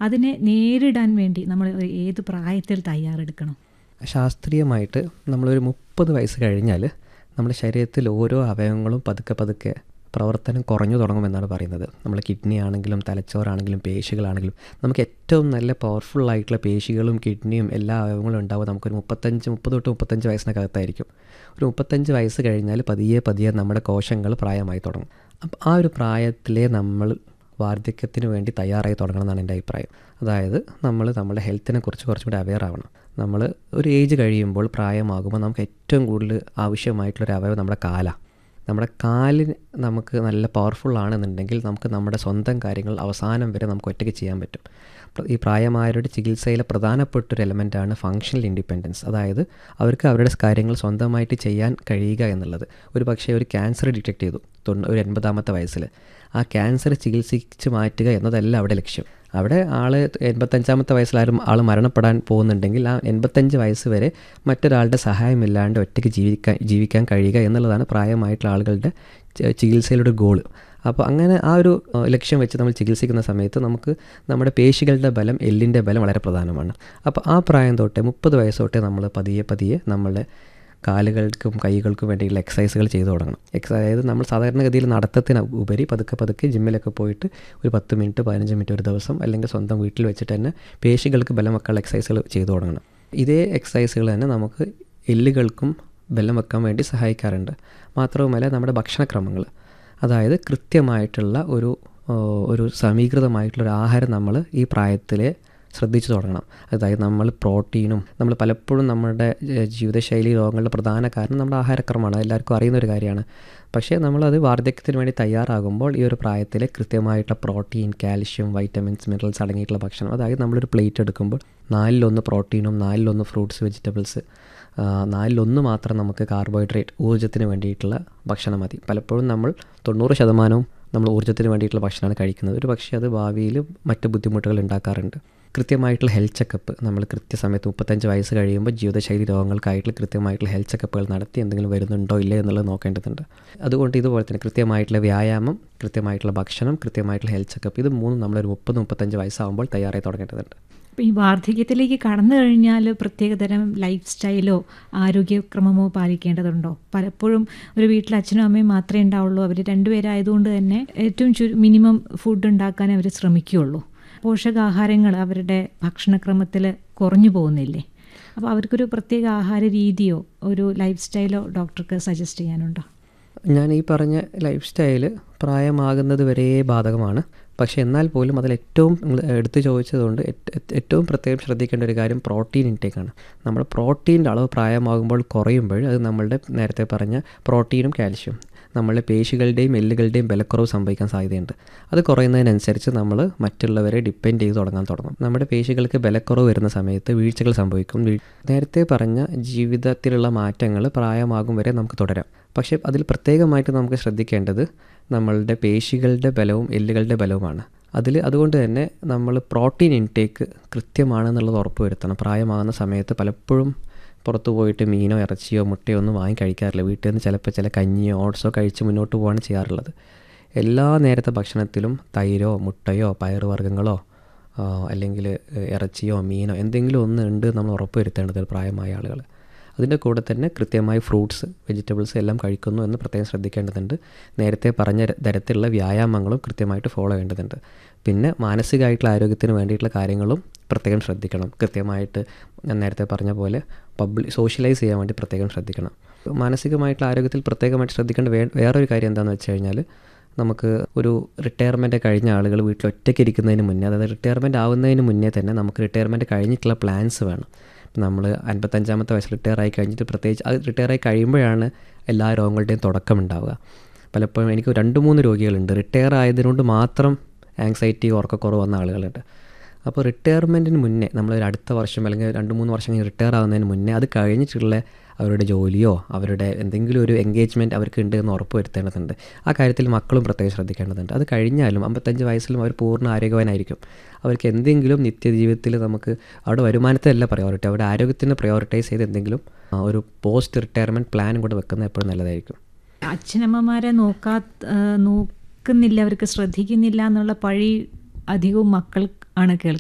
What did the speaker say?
അതിനെ നേരിടാൻ വേണ്ടി നമ്മൾ ഏത് പ്രായത്തിൽ തയ്യാറെടുക്കണം ശാസ്ത്രീയമായിട്ട് നമ്മളൊരു മുപ്പത് വയസ്സ് കഴിഞ്ഞാൽ നമ്മുടെ ശരീരത്തിൽ ഓരോ അവയവങ്ങളും പതുക്കെ പതുക്കെ പ്രവർത്തനം കുറഞ്ഞു തുടങ്ങുമെന്നാണ് പറയുന്നത് നമ്മൾ കിഡ്നി ആണെങ്കിലും തലച്ചോറാണെങ്കിലും പേശികളാണെങ്കിലും നമുക്ക് ഏറ്റവും നല്ല പവർഫുൾ ആയിട്ടുള്ള പേശികളും കിഡ്നിയും എല്ലാ അവയവങ്ങളും ഉണ്ടാവും നമുക്കൊരു മുപ്പത്തഞ്ച് മുപ്പത് തൊട്ട് മുപ്പത്തഞ്ച് വയസ്സിനകത്തായിരിക്കും ഒരു മുപ്പത്തഞ്ച് വയസ്സ് കഴിഞ്ഞാൽ പതിയെ പതിയെ നമ്മുടെ കോശങ്ങൾ പ്രായമായി തുടങ്ങും അപ്പം ആ ഒരു പ്രായത്തിലെ നമ്മൾ വാർദ്ധക്യത്തിന് വേണ്ടി തയ്യാറായി തുടങ്ങണം എന്നാണ് എൻ്റെ അഭിപ്രായം അതായത് നമ്മൾ നമ്മുടെ ഹെൽത്തിനെ കുറിച്ച് കുറച്ചും കൂടി അവെയർ ആവണം നമ്മൾ ഒരു ഏജ് കഴിയുമ്പോൾ പ്രായമാകുമ്പോൾ നമുക്ക് ഏറ്റവും കൂടുതൽ ആവശ്യമായിട്ടുള്ളൊരു അവയവം നമ്മുടെ കാലാണ് നമ്മുടെ കാലിന് നമുക്ക് നല്ല പവർഫുൾ ആണെന്നുണ്ടെങ്കിൽ നമുക്ക് നമ്മുടെ സ്വന്തം കാര്യങ്ങൾ അവസാനം വരെ നമുക്ക് ഒറ്റയ്ക്ക് ചെയ്യാൻ പറ്റും ഈ പ്രായമായവരുടെ ചികിത്സയിലെ പ്രധാനപ്പെട്ട ഒരു എലമെൻറ്റാണ് ഫങ്ഷണൽ ഇൻഡിപെൻഡൻസ് അതായത് അവർക്ക് അവരുടെ കാര്യങ്ങൾ സ്വന്തമായിട്ട് ചെയ്യാൻ കഴിയുക എന്നുള്ളത് ഒരു പക്ഷേ ഒരു ക്യാൻസർ ഡിറ്റക്ട് ചെയ്തു തൊണ്ണൂ ഒരു എൺപതാമത്തെ വയസ്സിൽ ആ ക്യാൻസർ ചികിത്സിച്ച് മാറ്റുക എന്നതല്ല അവിടെ ലക്ഷ്യം അവിടെ ആൾ എൺപത്തഞ്ചാമത്തെ വയസ്സിലാരും ആൾ മരണപ്പെടാൻ പോകുന്നുണ്ടെങ്കിൽ ആ എൺപത്തഞ്ച് വയസ്സ് വരെ മറ്റൊരാളുടെ സഹായമില്ലാണ്ട് ഒറ്റയ്ക്ക് ജീവിക്കാൻ ജീവിക്കാൻ കഴിയുക എന്നുള്ളതാണ് പ്രായമായിട്ടുള്ള ആളുകളുടെ ചികിത്സയിലൊരു ഗോള് അപ്പോൾ അങ്ങനെ ആ ഒരു ലക്ഷ്യം വെച്ച് നമ്മൾ ചികിത്സിക്കുന്ന സമയത്ത് നമുക്ക് നമ്മുടെ പേശികളുടെ ബലം എല്ലിൻ്റെ ബലം വളരെ പ്രധാനമാണ് അപ്പോൾ ആ പ്രായം തൊട്ടേ മുപ്പത് വയസ്സ് തൊട്ടേ നമ്മൾ പതിയെ പതിയെ നമ്മളുടെ കാലുകൾക്കും കൈകൾക്കും വേണ്ടിയുള്ള എക്സസൈസുകൾ ചെയ്തു തുടങ്ങണം എക്സ അതായത് നമ്മൾ സാധാരണഗതിയിൽ നടത്തത്തിന് ഉപരി പതുക്കെ പതുക്കെ ജിമ്മിലൊക്കെ പോയിട്ട് ഒരു പത്ത് മിനിറ്റ് പതിനഞ്ച് മിനിറ്റ് ഒരു ദിവസം അല്ലെങ്കിൽ സ്വന്തം വീട്ടിൽ വെച്ചിട്ട് തന്നെ പേശികൾക്ക് ബലം വെക്കാനുള്ള എക്സസൈസുകൾ ചെയ്തു തുടങ്ങണം ഇതേ എക്സസൈസുകൾ തന്നെ നമുക്ക് എല്ലുകൾക്കും ബലം വെക്കാൻ വേണ്ടി സഹായിക്കാറുണ്ട് മാത്രവുമല്ല നമ്മുടെ ഭക്ഷണക്രമങ്ങൾ അതായത് കൃത്യമായിട്ടുള്ള ഒരു ഒരു സമീകൃതമായിട്ടുള്ള ഒരു ആഹാരം നമ്മൾ ഈ പ്രായത്തിലെ ശ്രദ്ധിച്ചു തുടങ്ങണം അതായത് നമ്മൾ പ്രോട്ടീനും നമ്മൾ പലപ്പോഴും നമ്മുടെ ജീവിതശൈലി രോഗങ്ങളുടെ പ്രധാന കാരണം നമ്മുടെ ആഹാരക്രമമാണ് എല്ലാവർക്കും അറിയുന്ന ഒരു കാര്യമാണ് പക്ഷേ നമ്മളത് വാർദ്ധക്യത്തിന് വേണ്ടി തയ്യാറാകുമ്പോൾ ഈ ഒരു പ്രായത്തിൽ കൃത്യമായിട്ടുള്ള പ്രോട്ടീൻ കാൽഷ്യം വൈറ്റമിൻസ് മിനറൽസ് അടങ്ങിയിട്ടുള്ള ഭക്ഷണം അതായത് നമ്മളൊരു പ്ലേറ്റ് എടുക്കുമ്പോൾ നാലിലൊന്ന് പ്രോട്ടീനും നാലിലൊന്ന് ഫ്രൂട്ട്സ് വെജിറ്റബിൾസ് നാലിലൊന്ന് മാത്രം നമുക്ക് കാർബോഹൈഡ്രേറ്റ് ഊർജ്ജത്തിന് വേണ്ടിയിട്ടുള്ള ഭക്ഷണം മതി പലപ്പോഴും നമ്മൾ തൊണ്ണൂറ് ശതമാനവും നമ്മൾ ഊർജ്ജത്തിന് വേണ്ടിയിട്ടുള്ള ഭക്ഷണമാണ് കഴിക്കുന്നത് ഒരു പക്ഷേ അത് ഭാവിയിൽ മറ്റ് ബുദ്ധിമുട്ടുകൾ ഉണ്ടാക്കാറുണ്ട് കൃത്യമായിട്ടുള്ള ഹെൽത്ത് ചെക്കപ്പ് നമ്മൾ കൃത്യസമയത്ത് മുപ്പത്തഞ്ച് വയസ്സ് കഴിയുമ്പോൾ ജീവിതശൈലി രോഗങ്ങൾക്കായിട്ടുള്ള കൃത്യമായിട്ടുള്ള ഹെൽത്ത് ചെക്കപ്പുകൾ നടത്തി എന്തെങ്കിലും വരുന്നുണ്ടോ ഇല്ലേ എന്നുള്ളത് നോക്കേണ്ടതുണ്ട് അതുകൊണ്ട് ഇതുപോലെ തന്നെ കൃത്യമായിട്ടുള്ള വ്യായാമം കൃത്യമായിട്ടുള്ള ഭക്ഷണം കൃത്യമായിട്ടുള്ള ഹെൽത്ത് ചെക്കപ്പ് ഇത് മൂന്നും നമ്മളൊരു മുപ്പത് മുപ്പത്തഞ്ച് വയസ്സാകുമ്പോൾ തയ്യാറായി തുടങ്ങേണ്ടതുണ്ട് അപ്പോൾ ഈ വാർദ്ധക്യത്തിലേക്ക് കടന്നു കഴിഞ്ഞാൽ പ്രത്യേകതരം ലൈഫ് സ്റ്റൈലോ ആരോഗ്യക്രമമോ പാലിക്കേണ്ടതുണ്ടോ പലപ്പോഴും ഒരു വീട്ടിൽ അച്ഛനും അമ്മയും മാത്രമേ ഉണ്ടാവുള്ളൂ അവർ രണ്ടുപേരായതുകൊണ്ട് തന്നെ ഏറ്റവും ചുരു മിനിമം ഫുഡ് ഉണ്ടാക്കാൻ അവർ ശ്രമിക്കുകയുള്ളൂ പോഷകാഹാരങ്ങൾ അവരുടെ ഭക്ഷണക്രമത്തിൽ കുറഞ്ഞു പോകുന്നില്ലേ അപ്പോൾ അവർക്കൊരു പ്രത്യേക ആഹാര രീതിയോ ഒരു ലൈഫ് സ്റ്റൈലോ ഡോക്ടർക്ക് സജസ്റ്റ് ചെയ്യാനുണ്ടോ ഞാൻ ഈ പറഞ്ഞ ലൈഫ് സ്റ്റൈൽ പ്രായമാകുന്നത് വരെ ബാധകമാണ് പക്ഷേ എന്നാൽ പോലും അതിൽ ഏറ്റവും എടുത്തു ചോദിച്ചതുകൊണ്ട് ഏറ്റവും പ്രത്യേകം ശ്രദ്ധിക്കേണ്ട ഒരു കാര്യം പ്രോട്ടീൻ ഇൻടേക്കാണ് നമ്മുടെ പ്രോട്ടീൻ്റെ അളവ് പ്രായമാകുമ്പോൾ കുറയുമ്പോൾ അത് നമ്മളുടെ നേരത്തെ പറഞ്ഞ പ്രോട്ടീനും കാൽഷ്യം നമ്മളുടെ പേശികളുടെയും എല്ലുകളുടെയും ബലക്കുറവ് സംഭവിക്കാൻ സാധ്യതയുണ്ട് അത് കുറയുന്നതിനനുസരിച്ച് നമ്മൾ മറ്റുള്ളവരെ ഡിപ്പെൻഡ് ചെയ്ത് തുടങ്ങാൻ തുടങ്ങും നമ്മുടെ പേശികൾക്ക് ബലക്കുറവ് വരുന്ന സമയത്ത് വീഴ്ചകൾ സംഭവിക്കും നേരത്തെ പറഞ്ഞ ജീവിതത്തിലുള്ള മാറ്റങ്ങൾ പ്രായമാകും വരെ നമുക്ക് തുടരാം പക്ഷേ അതിൽ പ്രത്യേകമായിട്ട് നമുക്ക് ശ്രദ്ധിക്കേണ്ടത് നമ്മളുടെ പേശികളുടെ ബലവും എല്ലുകളുടെ ബലവുമാണ് അതിൽ അതുകൊണ്ട് തന്നെ നമ്മൾ പ്രോട്ടീൻ ഇൻടേക്ക് കൃത്യമാണെന്നുള്ളത് ഉറപ്പ് വരുത്തണം പ്രായമാകുന്ന സമയത്ത് പലപ്പോഴും പുറത്ത് പോയിട്ട് മീനോ ഇറച്ചിയോ മുട്ടയോ ഒന്നും വാങ്ങി കഴിക്കാറില്ല വീട്ടിൽ നിന്ന് ചിലപ്പോൾ ചില കഞ്ഞിയോ ഓട്സോ കഴിച്ച് മുന്നോട്ട് പോവാണ് ചെയ്യാറുള്ളത് എല്ലാ നേരത്തെ ഭക്ഷണത്തിലും തൈരോ മുട്ടയോ പയറുവർഗ്ഗങ്ങളോ അല്ലെങ്കിൽ ഇറച്ചിയോ മീനോ എന്തെങ്കിലും ഒന്ന് ഉണ്ട് നമ്മൾ ഉറപ്പ് വരുത്തേണ്ടത് പ്രായമായ ആളുകൾ അതിൻ്റെ കൂടെ തന്നെ കൃത്യമായി ഫ്രൂട്ട്സ് വെജിറ്റബിൾസ് എല്ലാം കഴിക്കുന്നു എന്ന് പ്രത്യേകം ശ്രദ്ധിക്കേണ്ടതുണ്ട് നേരത്തെ പറഞ്ഞ തരത്തിലുള്ള വ്യായാമങ്ങളും കൃത്യമായിട്ട് ഫോളോ ചെയ്യേണ്ടതുണ്ട് പിന്നെ മാനസികമായിട്ടുള്ള ആരോഗ്യത്തിന് വേണ്ടിയിട്ടുള്ള കാര്യങ്ങളും പ്രത്യേകം ശ്രദ്ധിക്കണം കൃത്യമായിട്ട് ഞാൻ നേരത്തെ പറഞ്ഞ പോലെ പബ്ലിക് സോഷ്യലൈസ് ചെയ്യാൻ വേണ്ടി പ്രത്യേകം ശ്രദ്ധിക്കണം മാനസികമായിട്ടുള്ള ആരോഗ്യത്തിൽ പ്രത്യേകമായിട്ട് ശ്രദ്ധിക്കേണ്ട വേ വേറൊരു കാര്യം എന്താണെന്ന് വെച്ച് കഴിഞ്ഞാൽ നമുക്ക് ഒരു റിട്ടയർമെൻറ്റ് കഴിഞ്ഞ ആളുകൾ വീട്ടിൽ ഒറ്റയ്ക്ക് ഇരിക്കുന്നതിന് മുന്നേ അതായത് റിട്ടയർമെൻറ്റ് ആവുന്നതിന് മുന്നേ തന്നെ നമുക്ക് റിട്ടയർമെൻറ്റ് കഴിഞ്ഞിട്ടുള്ള പ്ലാൻസ് വേണം നമ്മൾ അൻപത്തഞ്ചാമത്തെ വയസ്സിൽ റിട്ടയർ ആയി കഴിഞ്ഞിട്ട് പ്രത്യേകിച്ച് അത് റിട്ടയർ ആയി കഴിയുമ്പോഴാണ് എല്ലാ രോഗങ്ങളുടെയും തുടക്കം ഉണ്ടാവുക പലപ്പോഴും എനിക്ക് രണ്ട് മൂന്ന് രോഗികളുണ്ട് റിട്ടയർ ആയതിനുകൊണ്ട് മാത്രം ആങ്സൈറ്റി ഉറക്കക്കുറവ് വന്ന ആളുകളുണ്ട് അപ്പോൾ റിട്ടയർമെൻറ്റിന് മുന്നേ നമ്മൾ ഒരു അടുത്ത വർഷം അല്ലെങ്കിൽ രണ്ട് മൂന്ന് വർഷം കഴിഞ്ഞ് റിട്ടയർ ആവുന്നതിന് മുന്നേ അത് കഴിഞ്ഞിട്ടുള്ള അവരുടെ ജോലിയോ അവരുടെ എന്തെങ്കിലും ഒരു എൻഗേജ്മെൻറ്റ് അവർക്ക് ഉണ്ട് എന്ന് ഉറപ്പ് വരുത്തേണ്ടതുണ്ട് ആ കാര്യത്തിൽ മക്കളും പ്രത്യേകം ശ്രദ്ധിക്കേണ്ടതുണ്ട് അത് കഴിഞ്ഞാലും അമ്പത്തഞ്ച് വയസ്സിലും അവർ പൂർണ്ണ ആരോഗ്യവാനായിരിക്കും അവർക്ക് എന്തെങ്കിലും നിത്യജീവിതത്തിൽ നമുക്ക് അവിടെ വരുമാനത്തിലല്ല പ്രയോറിറ്റി അവരുടെ ആരോഗ്യത്തിന് പ്രയോറിറ്റൈസ് ചെയ്ത് എന്തെങ്കിലും ഒരു പോസ്റ്റ് റിട്ടയർമെൻറ്റ് പ്ലാനും കൂടെ വെക്കുന്നത് എപ്പോഴും നല്ലതായിരിക്കും അച്ഛനമ്മമാരെ നോക്കാ നോക്കുന്നില്ല അവർക്ക് ശ്രദ്ധിക്കുന്നില്ല എന്നുള്ള പഴി അധികവും മക്കൾ ആണ് കേൾക്കുന്നത്